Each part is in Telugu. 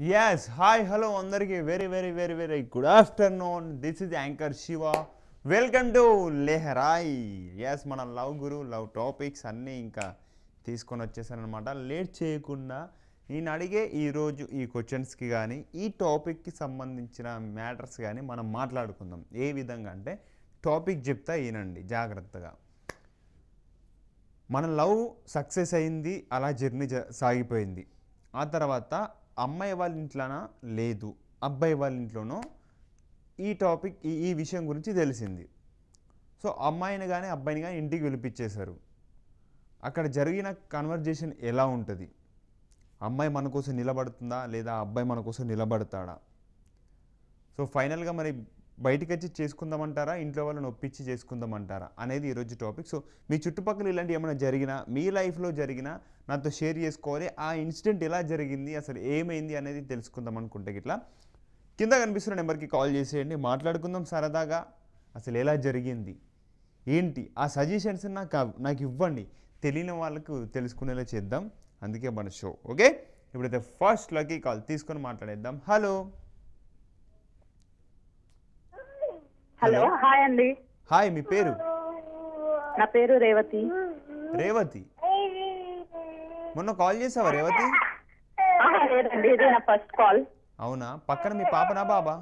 ఎస్ హాయ్ హలో అందరికీ very very very very good afternoon this is anchor Shiva welcome to Lehrayi yes మన లవ్ గురు లవ్ టాపిక్స్ అన్నీ ఇంకా తీసుకొని వచ్చేసానమాట లేట్ చేయకుండా నేను అడిగే ఈరోజు ఈ క్వశ్చన్స్కి కానీ ఈ టాపిక్కి సంబంధించిన మ్యాటర్స్ కానీ మనం మాట్లాడుకుందాం ఏ విధంగా అంటే టాపిక్ చెప్తా ఈనండి జాగ్రత్తగా మన లవ్ సక్సెస్ అయింది అలా జర్నీ జ- సాగిపోయింది ఆ తర్వాత అమ్మాయి వాళ్ళ ఇంట్లోన లేదు అబ్బాయి వాళ్ళ ఇంట్లోనో ఈ టాపిక్ ఈ ఈ విషయం గురించి తెలిసింది సో అమ్మాయిని కానీ అబ్బాయిని కానీ ఇంటికి పిలిపించేశారు అక్కడ జరిగిన కన్వర్జేషన్ ఎలా ఉంటుంది అమ్మాయి మన కోసం నిలబడుతుందా లేదా అబ్బాయి మన కోసం నిలబడతాడా సో ఫైనల్గా మరి బయటికి వచ్చి చేసుకుందామంటారా ఇంట్లో వాళ్ళని ఒప్పించి చేసుకుందామంటారా అనేది ఈరోజు టాపిక్ సో మీ చుట్టుపక్కల ఇలాంటి ఏమైనా జరిగినా మీ లైఫ్లో జరిగినా నాతో షేర్ చేసుకోవాలి ఆ ఇన్సిడెంట్ ఎలా జరిగింది అసలు ఏమైంది అనేది తెలుసుకుందాం అనుకుంటే ఇట్లా కింద కనిపిస్తున్న నెంబర్కి కాల్ చేసేయండి మాట్లాడుకుందాం సరదాగా అసలు ఎలా జరిగింది ఏంటి ఆ సజెషన్స్ నాకు నాకు ఇవ్వండి తెలియని వాళ్ళకు తెలుసుకునేలా చేద్దాం అందుకే మన షో ఓకే ఇప్పుడైతే ఫస్ట్ లక్కీ కాల్ తీసుకొని మాట్లాడేద్దాం హలో హలో హాయ్ అండి హాయ్ మీ పేరు నా పేరు రేవతి రేవతి మొన్న కాల్ చేసావా రేవతి ఆహా, లేదండి ఇది నా ఫస్ట్ కాల్ అవునా పక్కన మీ పాపనా బాబా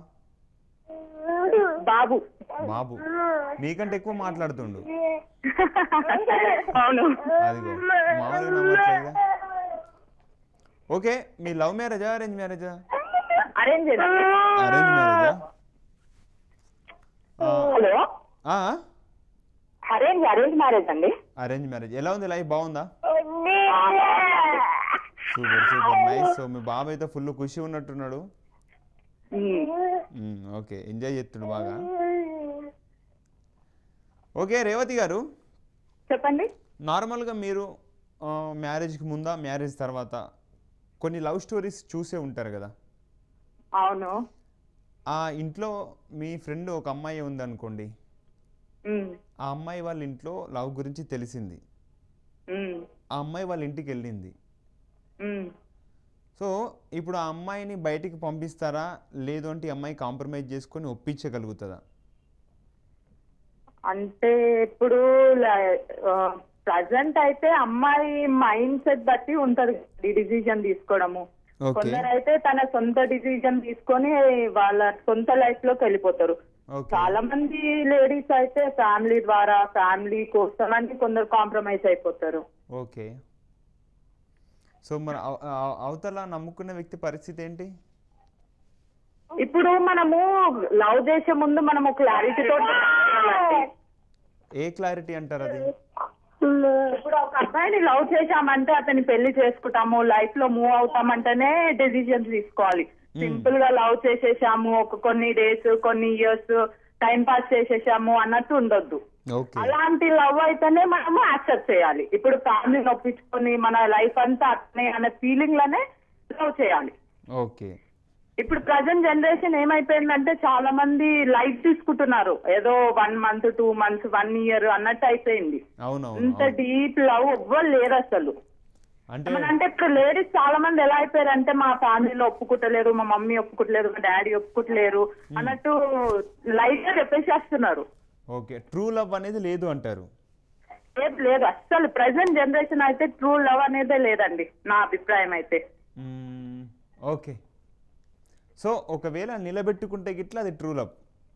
బాబు బాబు మీకంటే ఎక్కువ మాట్లాడుతుండు అవును అదిగో మామూలుగా నమ్మట్లేదుగా ఓకే మీ లవ్ మ్యారేజా అరేంజ్ మ్యారేజా అరేంజ్ అరేంజ్ మ్యారేజా హలో ఆ, అరేంజ్ అరేంజ్ మ్యారేజ్ అండి అరేంజ్ మ్యారేజ్ ఎలా ఉంది లైఫ్ బాగుందా సూపర్ సూపర్ నైస్ సో మీ బాబు అయితే ఫుల్ ఖుషి ఉన్నట్టున్నాడు ఉమ్. మ్మ్, ఓకే ఎంజాయ్ చేస్తుండు బాగా ఓకే రేవతి గారు చెప్పండి నార్మల్గా మీరు ఆ, మ్యారేజ్కి ముందా మ్యారేజ్ తర్వాత కొన్ని లవ్ స్టోరీస్ చూసే ఉంటారు కదా అవును ఆ ఇంట్లో మీ ఫ్రెండ్ ఒక అమ్మాయి ఉందనుకోండి ఉమ్. ఆ అమ్మాయి వాళ్ళ ఇంట్లో లవ్ గురించి తెలిసింది ఉమ్. ఆ అమ్మాయి వాళ్ళ ఇంటికి వెళ్ళింది ఉమ్. సో ఇప్పుడు ఆ అమ్మాయిని బయటికి పంపిస్తారా లేదు అంటే ఈ అమ్మాయి కాంప్రమైజ్ చేసుకొని ఒప్పించగలుగుతుందా అంటే ఇప్పుడు ప్రజెంట్ అయితే అమ్మాయి మైండ్ సెట్ బట్టి ఉంటది డిసిజన్ తీసుకోవడము ఓకే కొందరైతే తన సొంత డిసిజన్ తీసుకొని వాళ్ళ సొంత లైఫ్ లోకి వెళ్ళిపోతారు ఓకే చాలా మంది లేడీస్ అయితే ఫ్యామిలీ ద్వారా ఫ్యామిలీ కోసం అని కొందరు కాంప్రమైజ్ అయిపోతారు ఓకే సో మరి అవ- అవ- అవతల నమ్ముకున్న వ్యక్తి పరిస్థితి ఏంటి ఇప్పుడు మనము లవ్ చేసే ముందు మనము క్లారిటీతో ఏ క్లారిటీ అంటారు అది ఇప్పుడు ఒక అబ్బాయిని లవ్ చేశామంటే అతని పెళ్లి చేసుకుంటాము లైఫ్ లో మూవ్ అవుతామంటేనే డెసిజన్స్ తీసుకోవాలి సింపుల్ గా లవ్ చేసేసాము ఒక కొన్ని డేస్ కొన్ని ఇయర్స్ టైం పాస్ చేసేసాము అన్నట్టు ఉండొద్దు ఓకే అలాంటి లవ్ అయితేనే మనము యాక్సెప్ట్ చేయాలి ఇప్పుడు ఫ్యామిలీ నొప్పించుకొని మన లైఫ్ అంతా అట్నే అనే ఫీలింగ్ లోనే లవ్ చేయాలి ఓకే ఇప్పుడు ప్రజెంట్ జనరేషన్ ఏమైపోయిందంటే చాలా మంది లైఫ్ తీసుకుంటున్నారు ఏదో one month two months one year అన్నట్టు అయిపోయింది అవునవును ఇంత అవును. డీప్ లవ్ ఎవ్వరు లేరు అసలు అంటే మన అంటే ఇప్పుడు లేడీస్ చాలా మంది ఎలా అయిపోయారు అంటే మా ఫ్యామిలీలో ఒప్పుకుంటలేరు మా మమ్మీ ఒప్పుకుంటలేరు మా డాడీ ఒప్పుకుంటలేరు అన్నట్టు లైఫ్ గా చెప్పేసేస్తున్నారు ఓకే ట్రూ లవ్ అనేది లేదు అంటారు లేదు లేదు అస్సలు ప్రెసెంట్ జనరేషన్ అయితే ట్రూ లవ్ అనేదే లేదండి నా అభిప్రాయం అయితే మ్మ్, ఓకే సో ఒకవేళ నిలబెట్టుకుంటే గిట్లా అది ట్రూ లవ్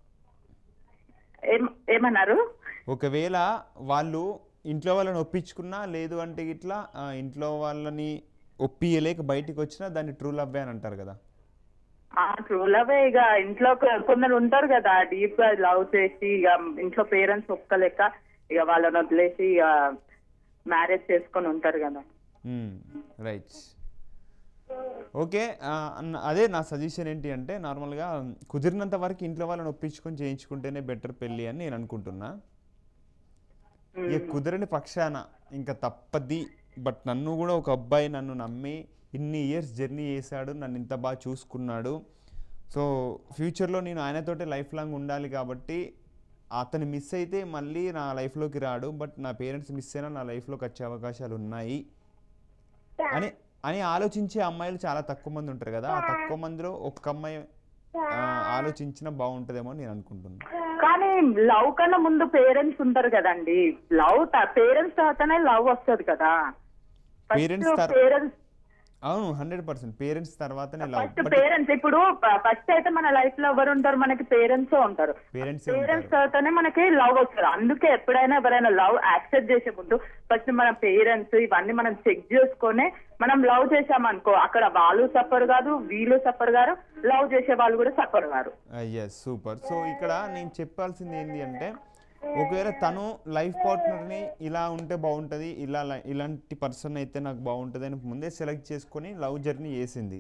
ఏం ఏమన్నారు ఒకవేళ వాళ్ళు ఇంట్లో వాళ్ళని ఒప్పించుకున్నా లేదు అంటే గిట్లా ఆ, ఇంట్లో వాళ్ళని ఒప్పియలేక బయటికి వచ్చినా దాన్ని ట్రూ లవ్ అని అంటారు కదా ట్రూ లవ్ ఇక ఇంట్లో కొ- కొందరు ఉంటారు కదా డీప్ గా లవ్ చేసి ఇక ఇంట్లో పేరెంట్స్ ఒప్పుకోలేక ఇక వాళ్ళని వదిలేసి ఇక మ్యారేజ్ చేసుకొని ఉంటారు కదా రైట్ ఓకే ఆ, అన్న- అదే నా సజెషన్ ఏంటి అంటే నార్మల్గా కుదిరినంత వరకు ఇంట్లో వాళ్ళని ఒప్పించుకొని చేయించుకుంటేనే బెటర్ పెళ్ళి అని నేను అనుకుంటున్నా ఇక కుదరని పక్షాన ఇంకా తప్పది బట్ నన్ను కూడా ఒక అబ్బాయి నన్ను నమ్మి ఇన్ని ఇయర్స్ జర్నీ చేశాడు నన్ను ఇంత బాగా చూసుకున్నాడు సో ఫ్యూచర్లో నేను ఆయనతోటే లైఫ్ లాంగ్ ఉండాలి కాబట్టి అతను మిస్ అయితే మళ్ళీ నా లైఫ్లోకి రాడు బట్ నా పేరెంట్స్ మిస్ అయినా నా లైఫ్లోకి వచ్చే అవకాశాలు ఉన్నాయి అని అని ఆలోచించే అమ్మాయిలు చాలా తక్కువ మంది ఉంటారు కదా ఆ తక్కువ మందిలో ఒక్క అమ్మాయి ఆ, ఆలోచించినా బాగుంటుందేమో అని నేను అనుకుంటున్నాను కానీ లవ్ కన్నా ముందు పేరెంట్స్ ఉంటారు కదండి లవ్ పేరెంట్స్ తర్వాతనే లవ్ వస్తుంది కదా Parents తర్- పేరెంట్స్ అవును హండ్రెడ్ పర్సెంట్ పేరెంట్స్ తర్వాతనే లవ్ ఫస్ట్ బట్ పేరెంట్స్ ఇప్పుడు ఫస్ట్ అయితే మన లైఫ్ లో ఎవరు ఉంటారు మనకి పేరెంట్స్ ఉంటారు పేరెంట్స్ పేరెంట్స్ తర్వాతనే మనకి లవ్ వస్తుంది అందుకే ఎప్పుడైనా ఎవరైనా లవ్ యాక్సెప్ట్ చేసే ముందు ఫస్ట్ మన పేరెంట్స్ ఇవన్నీ మనం చెక్ చేసుకొని మనం లవ్ చేసామనుకో అక్కడ వాళ్ళు సఫర్ కాదు వీళ్ళు సఫర్ గారు లవ్ చేసే వాళ్ళు కూడా సఫర్ గారు ఎస్ సూపర్ సో ఇక్కడ నేను చెప్పాల్సింది ఏంటి అంటే ఒకవేళ తను లైఫ్ పార్ట్నర్ని ఇలా ఉంటే బాగుంటుంది ఇలా లై- ఇలాంటి పర్సన్ అయితే నాకు బాగుంటుంది అని ముందే సెలెక్ట్ చేసుకొని లవ్ జర్నీ చేసింది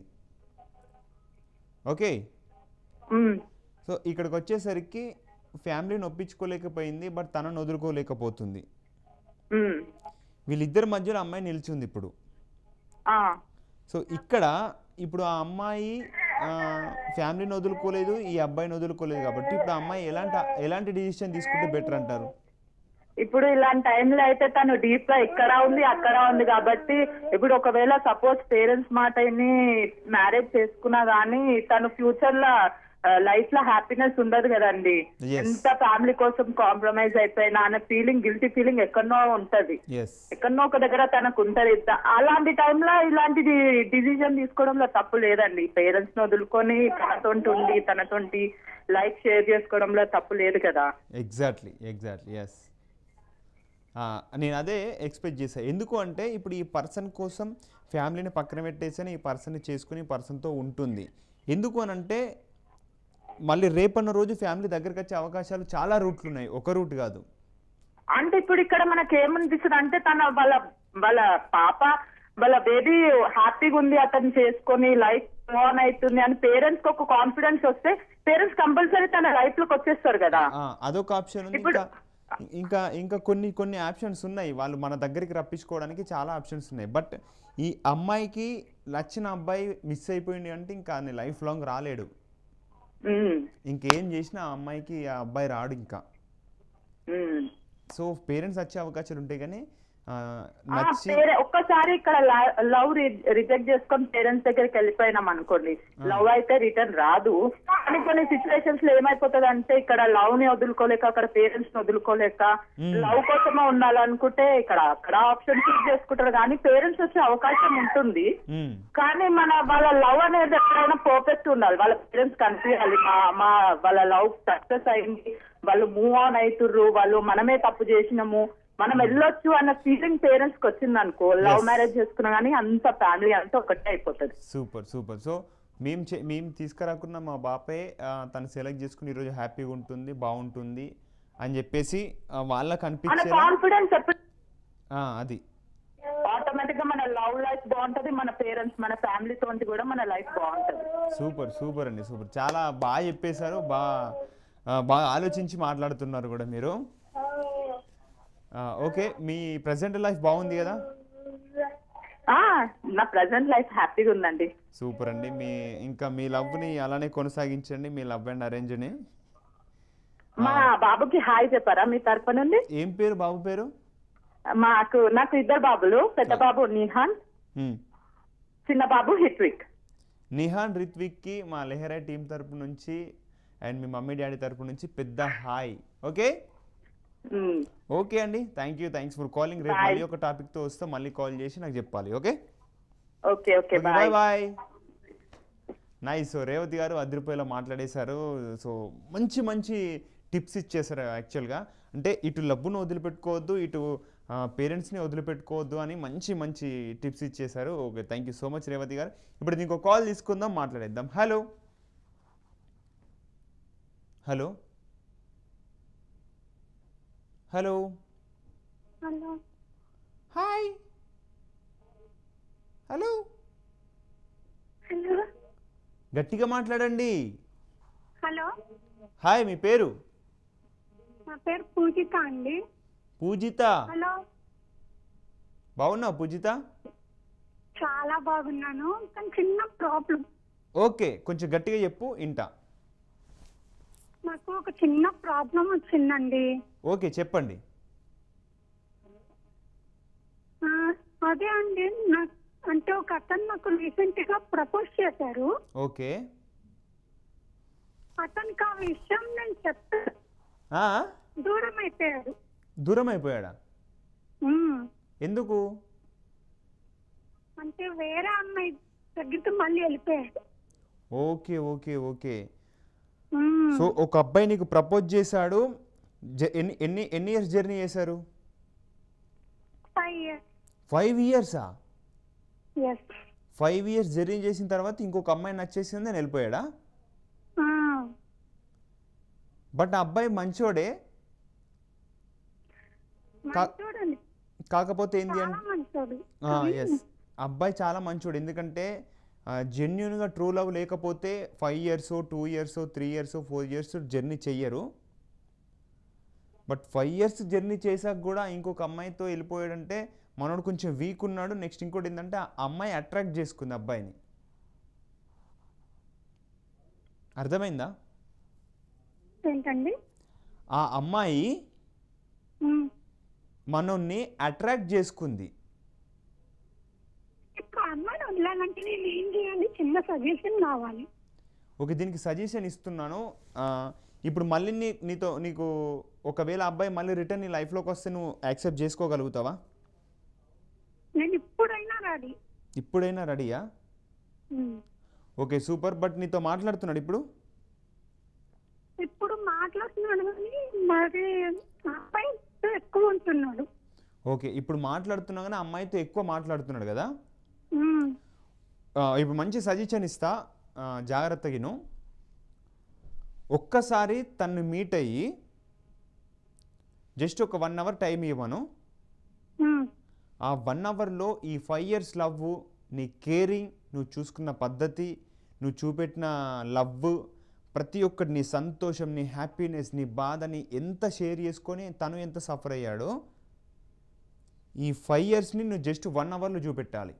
ఓకే ఉమ్, సో ఇక్కడికి వచ్చేసరికి ఫ్యామిలీని ఒప్పించుకోలేకపోయింది బట్ తనను వదులుకోలేకపోతుంది ఉమ్, వీళ్ళిద్దరి మధ్యలో అమ్మాయి నిలిచింది ఇప్పుడు ఆ, సో ఇక్కడ ఇప్పుడు ఆ అమ్మాయి ఆ, ఫ్యామిలీని వదులుకోలేదు ఈ అబ్బాయిని వదులుకోలేదు కాబట్టి ఇప్పుడు ఆ అమ్మాయి ఎలాంటి ఎలాంటి డిసిషన్ తీసుకుంటే బెటర్ అంటారు ఇప్పుడు ఇలాంటి టైంలో అయితే తను డీప్ గా ఇక్కడ ఉంది అక్కడ ఉంది కాబట్టి ఇప్పుడు ఒకవేళ సపోజ్ పేరెంట్స్ మాట విని మ్యారేజ్ చేసుకున్నా గానీ తను ఫ్యూచర్ లో లైఫ్ లో హ్యాపీనెస్ ఉండదు కదండి Yes. ఎంత ఫ్యామిలీ కోసం కాంప్రమైజ్ అయిపోయినా అనే ఫీలింగ్ గిల్టీ ఫీలింగ్ ఎక్కడనో ఉంటది ఎస్ ఎక్కడనో ఒక దగ్గర తనకు ఉంటది త- అలాంటి టైంలో ఇలాంటిది డిసిజన్ తీసుకోవడంలో తప్పు లేదండి పేరెంట్స్ ని వదులుకొని తనతోటి ఉండి తనతోటి లైఫ్ షేర్ చేసుకోవడంలో తప్పు లేదు కదా ఎగ్జాక్ట్లీ ఎగ్జాక్ట్లీ ఎస్ నేను అదే ఎక్స్పెక్ట్ చేశాను ఎందుకు అంటే ఇప్పుడు ఈ పర్సన్ కోసం ఫ్యామిలీని పక్కన పెట్టేసి ఈ పర్సన్ని చేసుకుని ఈ పర్సన్తో ఉంటుంది ఎందుకు అని అంటే మళ్ళీ రేపన్న రోజు ఫ్యామిలీ దగ్గరికి వచ్చే అవకాశాలు చాలా రూట్లు ఉన్నాయి ఒక రూట్ కాదు అంటే ఇప్పుడు ఇక్కడ మనకి ఏమనిపిస్తుంది అంటే తన వాళ్ళ వాళ్ళ పాప వాళ్ళ బేబీ హ్యాపీగా ఉంది అతను చేసుకొని లైఫ్ ఆన్ అవుతుంది అని పేరెంట్స్ కి ఒక కాన్ఫిడెన్స్ వస్తే పేరెంట్స్ కంపల్సరీ తన లైఫ్ లోకి వచ్చేస్తారు కదా ఆ, అదొక ఆప్షన్ ఉంది ఇప్పుడు- ఇంకా ఇంకా ఇంకా కొన్ని కొన్ని ఆప్షన్స్ ఉన్నాయి వాళ్ళు మన దగ్గరికి రప్పించుకోవడానికి చాలా ఆప్షన్స్ ఉన్నాయి బట్ ఈ అమ్మాయికి నచ్చిన అబ్బాయి మిస్ అయిపోయింది అంటే ఇంకా లైఫ్ లాంగ్ రాలేడు ఉమ్, ఇంకేం చేసినా ఆ అమ్మాయికి ఆ అబ్బాయి రాడు ఇంకా ఉమ్. సో పేరెంట్స్ వచ్చే అవకాశాలు ఉంటాయి కానీ ఆ, ఆ, నచ్చి పేరె- ఒక్కసారి ఇక్కడ లవ్ రిజెక్ట్ చేసుకొని పేరెంట్స్ దగ్గరికి వెళ్ళిపోయినాం అనుకోండి లవ్ అయితే రిటర్న్ రాదు కానీ కొన్ని సిచ్యువేషన్స్ లో ఏమైపోతుంది అంటే ఇక్కడ లవ్ ని వదులుకోలేక అక్కడ పేరెంట్స్ ని వదులుకోలేక లవ్ కోసమే ఉండాలనుకుంటే ఇక్కడ అక్కడ ఆప్షన్ చూస్ చేసుకుంటారు కానీ పేరెంట్స్ వచ్చే అవకాశం ఉంటుంది మ్మ్. కానీ మన వాళ్ళ లవ్ అనేది ఎక్కడైనా పర్ఫెక్ట్ ఉండాలి వాళ్ళ పేరెంట్స్ కనిపించాలి మా మా వాళ్ళ లవ్ సక్సెస్ అయింది వాళ్ళు మూవ్ ఆన్ అవుతుర్రు వాళ్ళు మనమే తప్పు చేసినాము మనం వెళ్ళొచ్చు అన్న ఫీలింగ్ పేరెంట్స్ కి వచ్చింది అనుకో లవ్ Yes. మ్యారేజ్ చేసుకున్నా గానీ అంత ఫ్యామిలీ అంతా ఒకటే అయిపోతుంది సూపర్ సూపర్ సో మేము చే మేము తీసుకురాకున్న మా బాపే ఆ, తను సెలెక్ట్ చేసుకుని ఈరోజు హ్యాపీగా ఉంటుంది బాగుంటుంది అని చెప్పేసి ఆ, వాళ్ళకి మన అనిపించేలా కాన్ఫిడెన్స్ ఎప్పుడు ఆ, అది ఆటోమేటిక్ గా మన లవ్ లైఫ్ బాగుంటది మన పేరెంట్స్ మన ఫ్యామిలీ తోటి కూడా మన లైఫ్ బాగుంటది సూపర్ సూపర్ అండి సూపర్ చాలా బాగా చెప్పేశారు బాగా ఆ, బాగా ఆలోచించి మాట్లాడుతున్నారు కూడా మీరు ఆ, ఓకే మీ ప్రజెంట్ లైఫ్ బాగుంది కదా ఆ నా ప్రజెంట్ లైఫ్ హ్యాపీగా ఉందండి సూపర్ అండి మీ ఇంకా మీ లవ్ని అలానే కొనసాగించండి మీ లవ్ అండ్ అరేంజ్ని మా బాబుకి హాయ్ చెప్పారా మీ తరపు నుండి ఏం పేరు బాబు పేరు మాకు నాకు ఇద్దరు బాబులు పెద్ద బాబు నిహాన్ హ్మ్. చిన్న బాబు హిట్విక్ నిహాన్ రిత్విక్కి మా లెహరా టీం తరపు నుంచి అండ్ మీ మమ్మీ డాడీ తరపు నుంచి పెద్ద హాయ్ ఓకే ఉమ్. ఓకే అండి thank you thanks for calling రేపు Bye. మళ్ళీ ఒక టాపిక్తో వస్తే మళ్ళీ కాల్ చేసి నాకు చెప్పాలి okay okay okay bye bye bye nice so Revathi garu అర్ధ రూపాయలు మాట్లాడేశారు సో మంచి మంచి టిప్స్ ఇచ్చేసారు యాక్చువల్గా అంటే ఇటు లబ్బును వదిలిపెట్టుకోవద్దు ఇటు పేరెంట్స్ని వదిలిపెట్టుకోవద్దు అని మంచి మంచి టిప్స్ ఇచ్చేశారు okay thank you so much Revathi garu ఇప్పుడు ఇంకో కాల్ తీసుకుందాం మాట్లాడేద్దాం hello hello hello hello hi hello hello గట్టిగా మాట్లాడండి హలో హాయ్ మీ పేరు నా పేరు పూజిత అండి పూజిత హలో బాగున్నావు పూజిత చాలా బాగున్నాను కానీ చిన్న ప్రాబ్లం ఓకే కొంచెం గట్టిగా చెప్పు ఇంటా నాకు ఒక చిన్న ప్రాబ్లం వచ్చిందండి ఓకే చెప్పండి ఆ, అదే అండి నాకు అంటే ఒక అతను నాకు రీసెంట్ గా ప్రపోజ్ చేశారు ఓకే అతనికి ఆ విషయం నేను చెప్తే ఆ? దూరం అయిపోయాడు దూరం అయిపోయాడా ఉమ్. ఎందుకు అంటే వేరే అమ్మాయి దగ్గరికి మళ్ళీ వెళ్ళిపోయాడు ఓకే ఓకే ఓకే ఉమ్. సో ఒక అబ్బాయి నీకు ప్రపోజ్ చేశాడు జ- ఎన్ని ఎన్ని ఎన్ని ఇయర్స్ జర్నీ చేశారు ఫైవ్ ఇయర్స్ ఫైవ్ ఇయర్సా ఎస్ ఫైవ్ ఇయర్స్ జర్నీ చేసిన తర్వాత ఇంకొక అమ్మాయి నచ్చేసింది అని వెళ్ళిపోయాడా బట్ ఆ అబ్బాయి మంచోడే కా- చూడండి కాకపోతే ఏంది చాలా అంటే మంచోడు ఎస్ అబ్బాయి చాలా మంచోడు ఎందుకంటే జెన్యున్గా ట్రూ లవ్ లేకపోతే five years two years three years four years journey చెయ్యరు బట్ ఫైవ్ ఇయర్స్ జర్నీ చేశాక కూడా ఇంకొక అమ్మాయితో వెళ్ళిపోయాడంటే మనోడు కొంచెం వీక్ ఉన్నాడు నెక్స్ట్ ఇంకోటి ఏంటంటే ఆ అమ్మాయి అట్రాక్ట్ చేసుకుంది అబ్బాయిని అర్థమైందా ఏంటండి ఆ అమ్మాయి ఉమ్. మనోన్ని అట్రాక్ట్ చేసుకుంది ఇప్పుడు ఆ అమ్మాయిని వదలాలంటే నేను ఏం చేయాలి చిన్న సజెషన్ కావాలి ఓకే దీనికి సజెషన్ ఇస్తున్నాను ఆ, ఇప్పుడు మళ్ళీ నీ నీతో నీకు ఒకవేళ అబ్బాయి మళ్ళీ రిటర్న్ నీ లైఫ్లోకి వస్తే నువ్వు యాక్సెప్ట్ చేసుకోగలుగుతావా నేను ఇప్పుడైనా రాడి ఇప్పుడైనా రెడీయా ఓకే సూపర్ బట్ నీతో మాట్లాడుతున్నాడు ఇప్పుడు ఇప్పుడు మాట్లాడుతున్నాడు కానీ మరి అబ్బాయితో ఎక్కువ ఉంటున్నాడు ఓకే ఇప్పుడు మాట్లాడుతున్నా కానీ అమ్మాయితో ఎక్కువ మాట్లాడుతున్నాడు కదా ఉమ్. ఆ, ఇప్పుడు మంచి సజెషన్ ఇస్తా ఆ, జాగ్రత్తగా విను ఒక్కసారి తను మీట్ అయ్యి జస్ట్ ఒక వన్ అవర్ టైం ఇవ్వను ఉమ్. ఆ వన్ అవర్లో ఈ ఫైవ్ ఇయర్స్ లవ్ నీ కేరింగ్ నువ్వు చూసుకున్న పద్ధతి నువ్వు చూపెట్టిన లవ్ ప్రతి ఒక్కటి నీ సంతోషం నీ హ్యాపీనెస్ నీ బాధని ఎంత షేర్ చేసుకొని తను ఎంత సఫర్ అయ్యాడో ఈ ఫైవ్ ఇయర్స్ని నువ్వు జస్ట్ వన్ అవర్లో చూపెట్టాలి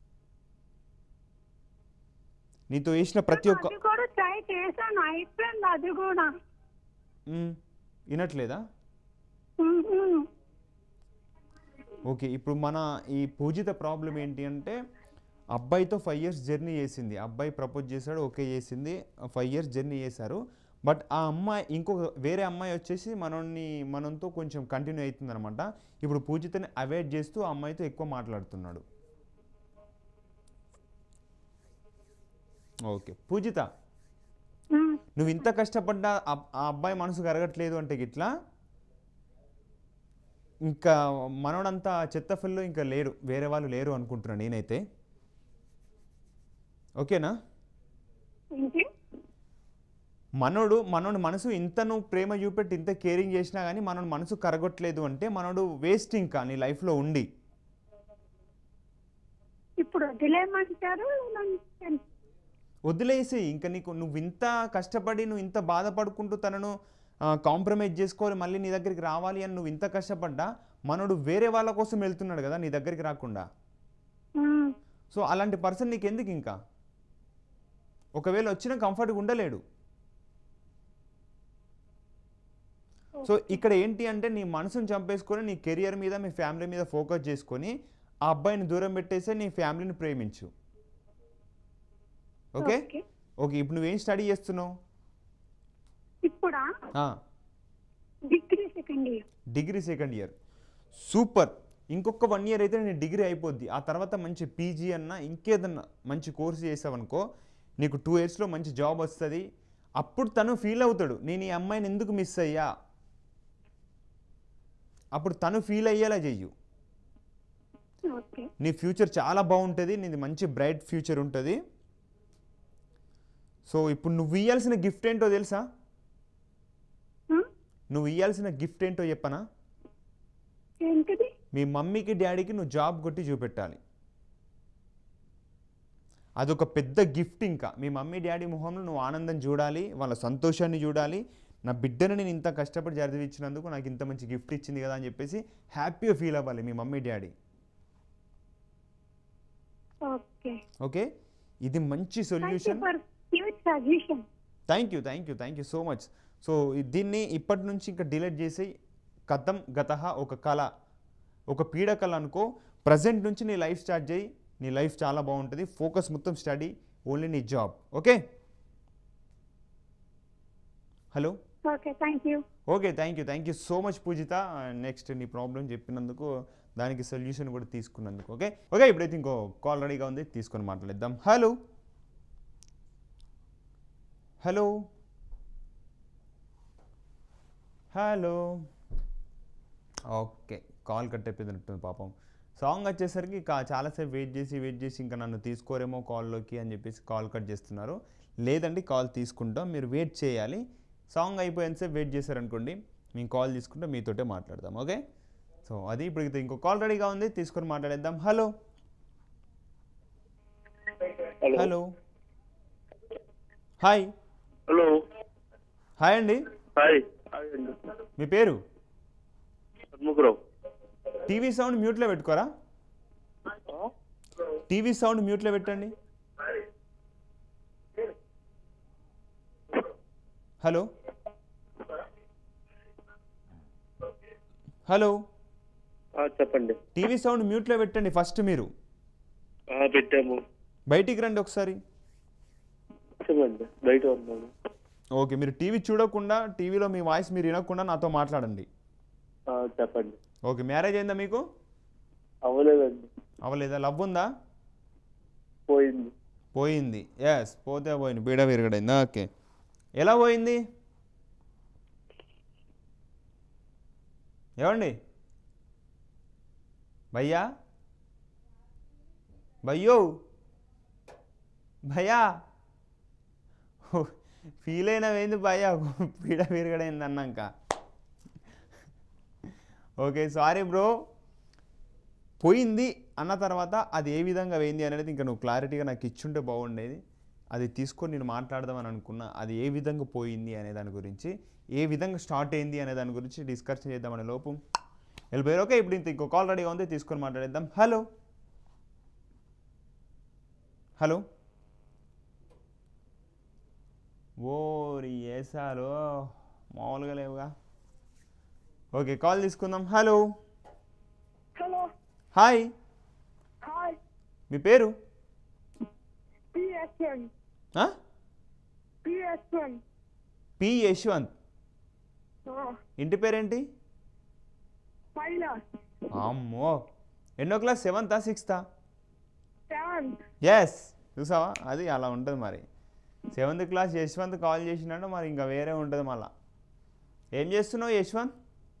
నీతో వేసిన ప్రతి ఒక్క అది కూడా ట్రై చేశాను అయిపోయింది అది కూడా మ్, వినట్లేదా ఉమ్, ఉమ్. ఓకే ఇప్పుడు మన ఈ పూజిత ప్రాబ్లం ఏంటి అంటే అబ్బాయితో ఫైవ్ ఇయర్స్ జర్నీ చేసింది అబ్బాయి ప్రపోజ్ చేశాడు ఓకే చేసింది ఫైవ్ ఇయర్స్ జర్నీ చేశారు బట్ ఆ అమ్మాయి ఇంకొక వేరే అమ్మాయి వచ్చేసి మనల్ని మనంతో కొంచెం కంటిన్యూ అవుతుంది అనమాట ఇప్పుడు పూజితని అవాయిడ్ చేస్తూ ఆ అమ్మాయితో ఎక్కువ మాట్లాడుతున్నాడు ఓకే పూజిత ఉమ్. నువ్వు ఇంత కష్టపడ్డా ఆ- ఆ అబ్బాయి మనసు కరగట్లేదు అంటే గిట్లా ఇంకా మనోడంతా చెత్త ఫిల్లు ఇంకా లేరు వేరే వాళ్ళు లేరు అనుకుంటున్నాను నేనైతే ఓకేనా ఏంటి మనోడు మనోడు మనసు ఇంత నువ్వు ప్రేమ చూపెట్టి ఇంత కేరింగ్ చేసినా కానీ మనోడు మనసు కరగట్లేదు అంటే మనోడు వేస్ట్ ఇంకా నీ లైఫ్లో ఉండి ఇప్పుడు వదిలేయమంటారు నన్ను- వదిలేసి ఇంకా నీకు నువ్వు ఇంత కష్టపడి నువ్వు ఇంత బాధపడుకుంటూ తనను కాంప్రమైజ్ చేసుకోవాలి మళ్ళీ నీ దగ్గరికి రావాలి అని నువ్వు ఇంత కష్టపడ్డా మనోడు వేరే వాళ్ళ కోసం వెళ్తున్నాడు కదా నీ దగ్గరికి రాకుండా ఉమ్. సో అలాంటి పర్సన్ నీకు ఎందుకు ఇంకా ఒకవేళ వచ్చినా కంఫర్ట్గా ఉండలేడు సో ఇక్కడ ఏంటి అంటే నీ మనసుని చంపేసుకొని నీ కెరియర్ మీద మీ ఫ్యామిలీ మీద ఫోకస్ చేసుకొని ఆ అబ్బాయిని దూరం పెట్టేసే నీ ఫ్యామిలీని ప్రేమించు ఓకే ఓకే. ఓకే ఇప్పుడు నువ్వేం స్టడీ చేస్తున్నావు ఇప్పుడా ఆ, degree second year degree second year super ఇంకొక వన్ ఇయర్ అయితే నీ డిగ్రీ అయిపోద్ది ఆ తర్వాత మంచి పీజీ అన్న ఇంకేదన్నా మంచి కోర్స్ చేసావనుకో నీకు టూ ఇయర్స్లో మంచి జాబ్ వస్తుంది అప్పుడు తను ఫీల్ అవుతాడు నేను ఈ అమ్మాయిని ఎందుకు మిస్ అయ్యా అప్పుడు తను ఫీల్ అయ్యేలా చెయ్యు ఓకే నీ ఫ్యూచర్ చాలా బాగుంటుంది నీది మంచి బ్రైట్ ఫ్యూచర్ ఉంటుంది సో ఇప్పుడు నువ్వు ఇవ్వాల్సిన గిఫ్ట్ ఏంటో తెలుసా ఉమ్. నువ్వు ఇవ్వాల్సిన గిఫ్ట్ ఏంటో చెప్పనా ఏంటిది మీ మమ్మీకి డాడీకి నువ్వు జాబ్ కొట్టి చూపెట్టాలి అదొక పెద్ద గిఫ్ట్ ఇంకా మీ మమ్మీ డాడీ మొహంలో నువ్వు ఆనందం చూడాలి వాళ్ళ సంతోషాన్ని చూడాలి నా బిడ్డను నేను ఇంత కష్టపడి చదివించినందుకు నాకు ఇంత మంచి గిఫ్ట్ ఇచ్చింది కదా అని చెప్పేసి హ్యాపీగా ఫీల్ అవ్వాలి మీ మమ్మీ డాడీ ఓకే ఓకే ఇది మంచి thank you solution for your suggestion thank you thank you thank you so much so దీన్ని ఇప్పటి నుంచి ఇంకా డిలీట్ చేసి కథం గత ఒక కళ ఒక పీడ కళ అనుకో ప్రజెంట్ నుంచి నీ లైఫ్ స్టార్ట్ చేయి నీ లైఫ్ చాలా బాగుంటుంది ఫోకస్ మొత్తం స్టడీ ఓన్లీ నీ job okay hello okay thank you okay thank you thank you so much Pujitha next నీ ప్రాబ్లం చెప్పినందుకు దానికి సొల్యూషన్ కూడా తీసుకున్నందుకు ఓకే ఓకే ఇప్పుడైతే ఇంకో కాల్ రెడీగా ఉంది తీసుకొని మాట్లాడేద్దాం hello hello hello okay call cut అయిపోయినట్టుంది పాపం సాంగ్ వచ్చేసరికి కా చాలాసేపు వెయిట్ చేసి వెయిట్ చేసి ఇంకా నన్ను తీసుకోరేమో కాల్లోకి అని చెప్పేసి కాల్ కట్ చేస్తున్నారు లేదండి కాల్ తీసుకుంటాం మీరు వెయిట్ చేయాలి సాంగ్ అయిపోయేంతసేపు వెయిట్ చేశారనుకోండి మేము కాల్ తీసుకుంటే మీతోటే మాట్లాడదాం ఓకే సో అది ఇప్పుడు ఇది ఇంకో కాల్ రెడీగా ఉంది తీసుకొని మాట్లాడేద్దాం hello hello hi hello hi అండి హాయ్ హాయ్ అండి మీ పేరు షణ్ముఖరావు టీవీ సౌండ్ మ్యూట్లో పెట్టుకోరా టీవీ సౌండ్ మ్యూట్లో పెట్టండి హలో హలో ఆ, చెప్పండి టీవీ సౌండ్ మ్యూట్లో పెట్టండి ఫస్ట్ మీరు ఆ, పెట్టాము బయటికి రండి ఒకసారి చెప్పండి బయట ఉన్నాను ఓకే మీరు టీవీ చూడకుండా టీవీలో మీ వాయిస్ మీరు వినకుండా నాతో మాట్లాడండి ఆ, చెప్పండి ఓకే మ్యారేజ్ అయిందా మీకు అవ్వలేదండి అవ్వలేదా లవ్ ఉందా పోయింది పోయింది ఎస్ పోతే పోయింది బీడ విరగడైందా ఓకే ఎలా పోయింది ఏమండి భయ్యా భయ్యో భయ్యా ఫీల్ అయినవేంది భయ్యా పీడ విరగడైంది అన్నాక ఓకే సారీ బ్రో పోయింది అన్న తర్వాత అది ఏ విధంగా పోయింది అనేది ఇంకా నువ్వు క్లారిటీగా నాకు ఇచ్చుంటే బాగుండేది అది తీసుకొని నేను మాట్లాడదామని అనుకున్నా అది ఏ విధంగా పోయింది అనే దాని గురించి ఏ విధంగా స్టార్ట్ అయింది అనే దాని గురించి డిస్కషన్ చేద్దామనే లోపు వెళ్ళిపోయారు ఓకే ఇప్పుడు ఇంత ఇంకో కాల్ రెడీగా ఉంది తీసుకొని మాట్లాడేద్దాం హలో హలో ఓరి ఏసాలు మామూలుగా లేవుగా ఓకే కాల్ తీసుకుందాం హలో హలో హాయ్ హాయ్ మీ పేరు పిఎస్ఎన్ ఆ? పిఎస్ఎన్ పి యశ్వంత్ ఇంటి పేరేంటి పైన అమ్మో ఎన్నో క్లాస్ సెవెంతా సిక్స్తా సెవెన్ ఎస్ చూసావా అది అలా ఉంటుంది మరి సెవెంత్ క్లాస్ యశ్వంత్ కాల్ చేసినాడు మరి ఇంకా వేరే ఉంటుంది మళ్ళా ఏం చేస్తున్నావు యశ్వంత్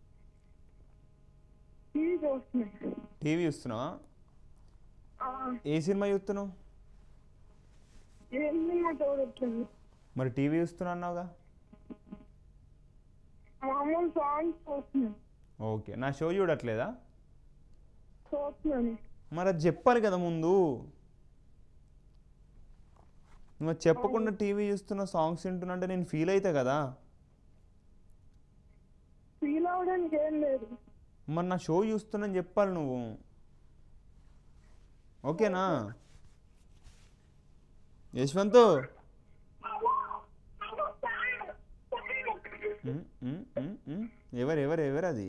టీవీ చూస్తున్నాను టీవీ చూస్తున్నావా ఆ, ఏ సినిమా చూస్తున్నావు ఏం సినిమా చూడట్లేదు మరి టీవీ చూస్తున్నా అన్నావుగా మామూలు సాంగ్స్ చూస్తున్నాను ఓకే నా షో చూడట్లేదా చూస్తున్నాను మరి అది చెప్పాలి కదా ముందు నువ్వు అది చెప్పకుండా టీవీ చూస్తున్న సాంగ్స్ వింటున్నా అంటే నేను ఫీల్ అవుతా కదా ఫీల్ అవడానికి ఏం లేదు మరి నా షో చూస్తున్నాను చెప్పాలి నువ్వు ఓకేనా యశ్వంత్ ఉమ్, ఉమ్, ఉమ్, ఉమ్. ఎవరు ఎవరు ఎవరు అది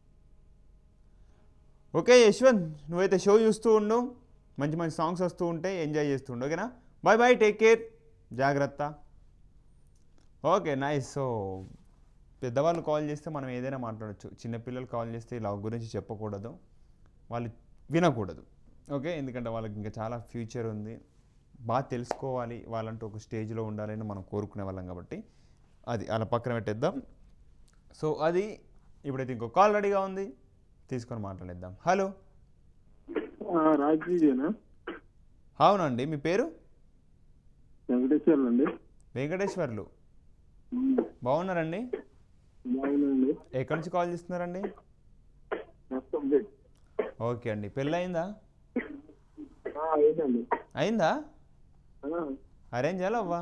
ఓకే యశ్వంత్ నువ్వైతే షో చూస్తూ ఉండు మంచి మంచి సాంగ్స్ వస్తూ ఉంటాయి ఎంజాయ్ చేస్తూ ఉండు ఓకేనా బాయ్ బాయ్ టేక్ కేర్ జాగ్రత్త ఓకే నైస్ సో పెద్దవాళ్ళు కాల్ చేస్తే మనం ఏదైనా మాట్లాడచ్చు చిన్నపిల్లలు కాల్ చేస్తే లవ్ గురించి చెప్పకూడదు వాళ్ళు వినకూడదు ఓకే ఎందుకంటే వాళ్ళకి ఇంకా చాలా ఫ్యూచర్ ఉంది బాగా తెలుసుకోవాలి వాళ్ళంటూ ఒక స్టేజ్లో ఉండాలని మనం కోరుకునే వాళ్ళం కాబట్టి అది అలా పక్కన పెట్టేద్దాం సో అది ఇప్పుడైతే ఇంకో కాల్ రెడీగా ఉంది తీసుకొని మాట్లాడేద్దాం హలో రాజీదేనా అవునండి మీ పేరు వెంకటేశ్వర్లు అండి వెంకటేశ్వర్లు బాగున్నారండి బాగుందండి ఎక్కడి నుంచి కాల్ చేస్తున్నారండి కంప్లీట్ ఓకే అండి పెళ్ళయిందా అయిందండి అయిందా అరేంజ్ ఎలా అవ్వా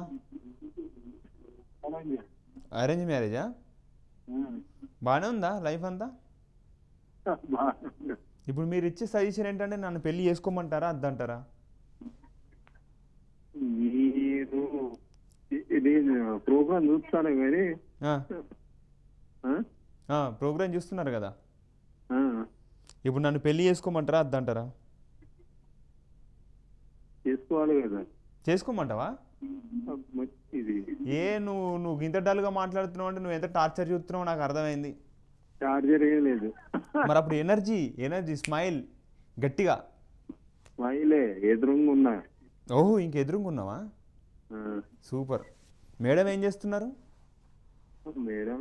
అరేంజ్ మ్యారేజా బాగానే ఉందా లైఫ్ అంతా ఇప్పుడు మీరు ఇచ్చే సజెషన్ ఏంటంటే నన్ను పెళ్లి చేసుకోమంటారా అద్దంటారా మీరు ఇది ప్రోగ్రామ్ చూస్తాను కానీ ప్రోగ్రామ్ చూస్తున్నారు కదా ఇప్పుడు నన్ను పెళ్లి చేసుకోమంటారా అద్దంటారా చేసుకోవాలి కదా చేసుకోమంటావా ఇది ఏ నువ్వు నువ్వు ఇంత డల్గా మాట్లాడుతున్నావు అంటే నువ్వు ఎంత టార్చర్ చూస్తున్నావు నాకు అర్థమైంది చార్జర్ ఏం లేదు మరి అప్పుడు ఎనర్జీ ఎనర్జీ స్మైల్ గట్టిగా స్మైలే ఎదురుగా ఉన్నా ఓహో ఇంక ఎదురుకున్నావా ఆ, సూపర్ మేడం ఏం చేస్తున్నారు madam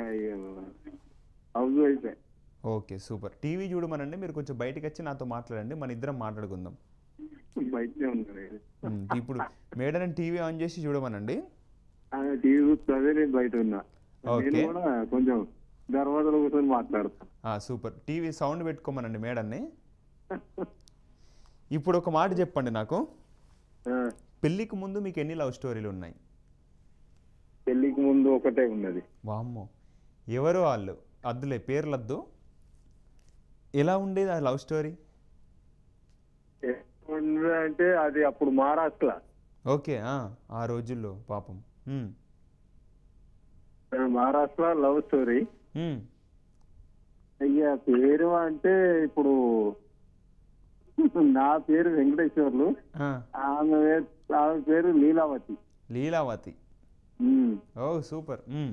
house wife okay super TV చూడమనండి మీరు కొంచెం బయటకు వచ్చి నాతో మాట్లాడండి మన ఇద్దరం మాట్లాడుకుందాం బయటనే ఉన్నారు ఉమ్, ఇప్పుడు మేడం టీవీ ఆన్ చేసి చూడమనండి టీవీ చూస్తే నేను బయట ఉన్నా ఓకే. నేను కూడా కొంచెం దర్వాజలో కూర్చొని మాట్లాడతా ఆ, సూపర్ టీవీ సౌండ్ పెట్టుకోమనండి మేడంని ఇప్పుడు ఒక మాట చెప్పండి నాకు ఆ, పెళ్ళికి ముందు మీకు ఎన్ని లవ్ స్టోరీలు ఉన్నాయి పెళ్ళికి ముందు ఒకటే ఉన్నది వామ్మో ఎవరు వాళ్ళు అద్దులే పేర్లద్దు ఎలా ఉండేది ఆ లవ్ స్టోరీ ఎట్లుంది అంటే అది అప్పుడు మహారాష్ట్ర ఓకే ఆ, ఆ రోజుల్లో పాపం ఉమ్, మహారాష్ట్ర లవ్ స్టోరీ ఉమ్, అయ్యా పేరు అంటే ఇప్పుడు నా పేరు వెంకటేశ్వర్లు ఆ, ఆమె వే- ఆమె పేరు లీలావతి లీలావతి ఉమ్. ఓ సూపర్ ఉమ్.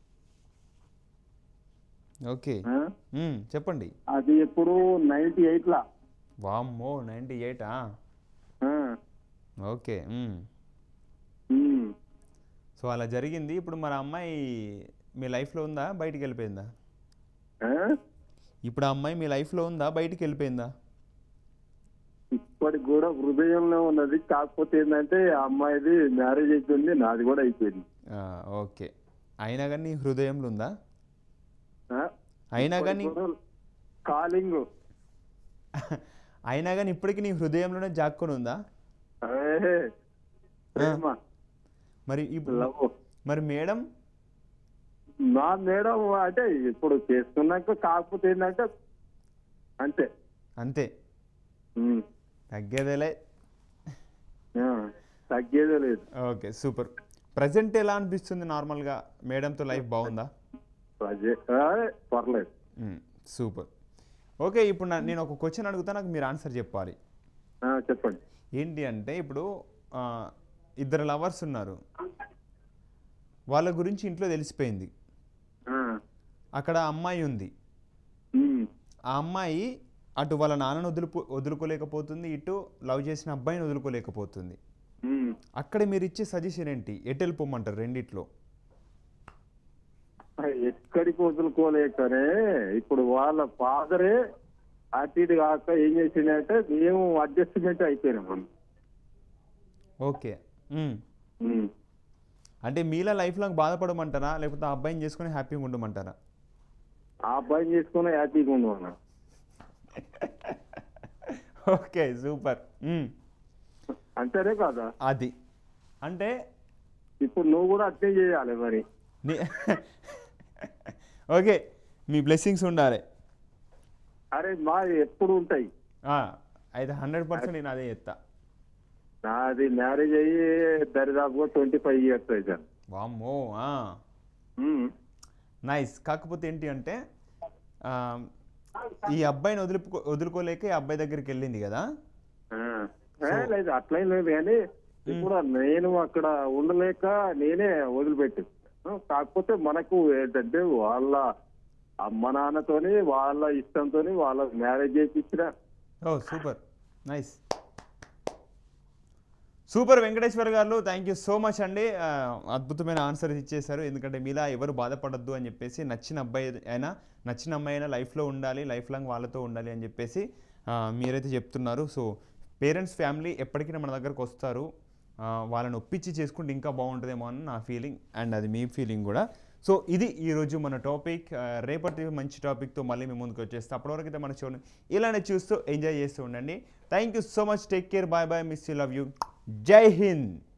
ఓకే ఆ? ఉమ్, చెప్పండి అది ఎప్పుడు నైన్టీ ఎయిట్ లా వామ్మో నైంటీ ఎయిటా ఆ. ఓకే ఉమ్. ఉమ్. సో అలా జరిగింది ఇప్పుడు మన అమ్మాయి మీ లైఫ్లో ఉందా బయటికి వెళ్ళిపోయిందా ఆ? ఇప్పుడు ఆ అమ్మాయి మీ లైఫ్లో ఉందా బయటికి వెళ్ళిపోయిందా ఇప్పటికి కూడా హృదయంలో ఉన్నది కాకపోతే ఏంటంటే ఆ అమ్మాయిది మ్యారేజ్ అయిపోయింది నాది కూడా అయిపోయింది ఆ, ఓకే అయినా కానీ నీ హృదయంలో ఉందా ఆ? అయినా కానీ ఇప్పటికి కూడా కాలింగ్ అయినా కానీ ఇప్పటికి నీ హృదయంలోనే జాక్కొని ఉందా ఏ, ప్రేమ మరి ఇప్పుడు లవ్ మరి మేడం నా మేడం అంటే ఇప్పుడు చేసుకున్నాక కాకపోతే ఏంటంటే అంతే అంతే ఉమ్. తగ్గేదేలే ఆ, తగ్గేదే లేదు ఓకే సూపర్ ప్రజెంట్ ఎలా అనిపిస్తుంది నార్మల్గా మేడంతో లైఫ్ బాగుందా అదే ఆ, పర్లేదు మ్మ్. సూపర్ ఓకే ఇప్పుడు నా- నేను ఒక క్వశ్చన్ అడుగుతా నాకు మీరు ఆన్సర్ చెప్పాలి ఆ, చెప్పండి ఏంటి అంటే ఇప్పుడు ఆ, ఇద్దరు లవర్స్ ఉన్నారు వాళ్ళ గురించి ఇంట్లో తెలిసిపోయింది ఆ, అక్కడ అమ్మాయి ఉంది ఉమ్, ఆ అమ్మాయి అటు వాళ్ళ నాన్నను వదులుకో వదులుకోలేకపోతుంది ఇటు లవ్ చేసిన అబ్బాయిని వదులుకోలేకపోతుంది ఉమ్. అక్కడ మీరు ఇచ్చే సజెషన్ ఏంటి ఎటు వెళ్ళిపోమంటారు రెండిట్లో ఎక్కడికి వదులుకోలేకనే ఇప్పుడు వాళ్ళ ఫాదరే అటు ఇటు కాక ఏం చేసిందంటే మేము అడ్జస్ట్మెంట్ అయిపోయినాం మనం. ఓకే మ్మ్. ఉమ్. అంటే మీలా లైఫ్ లాంగ్ బాధపడమంటారా లేకపోతే ఆ అబ్బాయిని చేసుకొని హ్యాపీగా ఉండమంటారా ఆ అబ్బాయిని చేసుకుని హ్యాపీగా ఉండమన్నా ఓకే సూపర్ మ్మ్. అంతేనే కాదా అది అంటే ఇప్పుడు నువ్వు కూడా అట్నే చేయాలి మరి నీ ఓకే మీ బ్లెస్సింగ్స్ ఉండాలి అరే మా ఎప్పుడు ఉంటాయి ఆ, అయితే హండ్రెడ్ పర్సెంట్ నేను అదే చెప్తా నాది మ్యారేజ్ అయ్యి దరిదాపుగా ట్వంటీ ఫైవ్ ఇయర్స్ అయితే వామ్మో ఉమ్. నైస్ కాకపోతే ఏంటి అంటే ఆ, ఈ అబ్బాయిని వదులుకో వదులుకోలేక ఈ అబ్బాయి దగ్గరికి వెళ్ళింది కదా ఆ. ఏ, లేదు అట్లేం లేదు కానీ ఇప్పుడు నేను అక్కడ ఉండలేక నేనే వదిలిపెట్టి కాకపోతే మనకు ఏంటంటే వాళ్ళ అమ్మ నాన్నతోని వాళ్ళ ఇష్టంతోని వాళ్ళ మ్యారేజ్ చేయించిన ఓ super nice super Venkateshwar garu thank you so much అండి ఆ, అద్భుతమైన ఆన్సర్ ఇచ్చేశారు ఎందుకంటే మీలా ఎవరు బాధపడద్దు అని చెప్పేసి నచ్చిన అబ్బాయి అయినా నచ్చిన అమ్మాయి అయినా లైఫ్లో ఉండాలి లైఫ్ లాంగ్ వాళ్ళతో ఉండాలి అని చెప్పేసి ఆ, మీరైతే చెప్తున్నారు సో పేరెంట్స్ ఫ్యామిలీ ఎప్పటికైనా మన దగ్గరకు వస్తారు ఆ, వాళ్ళని ఒప్పించి చేసుకుంటే ఇంకా బాగుంటుందేమో అని నా ఫీలింగ్ అండ్ అది మీ ఫీలింగ్ కూడా సో ఇది ఈరోజు మన టాపిక్ ఆ, రేపటి మంచి టాపిక్తో మళ్ళీ మీ ముందుకు వచ్చేస్తే అప్పటివరకు అయితే మన షోని ఇలానే చూస్తూ ఎంజాయ్ చేస్తూ ఉండండి thank you so much take care bye bye miss you love you Jai Hind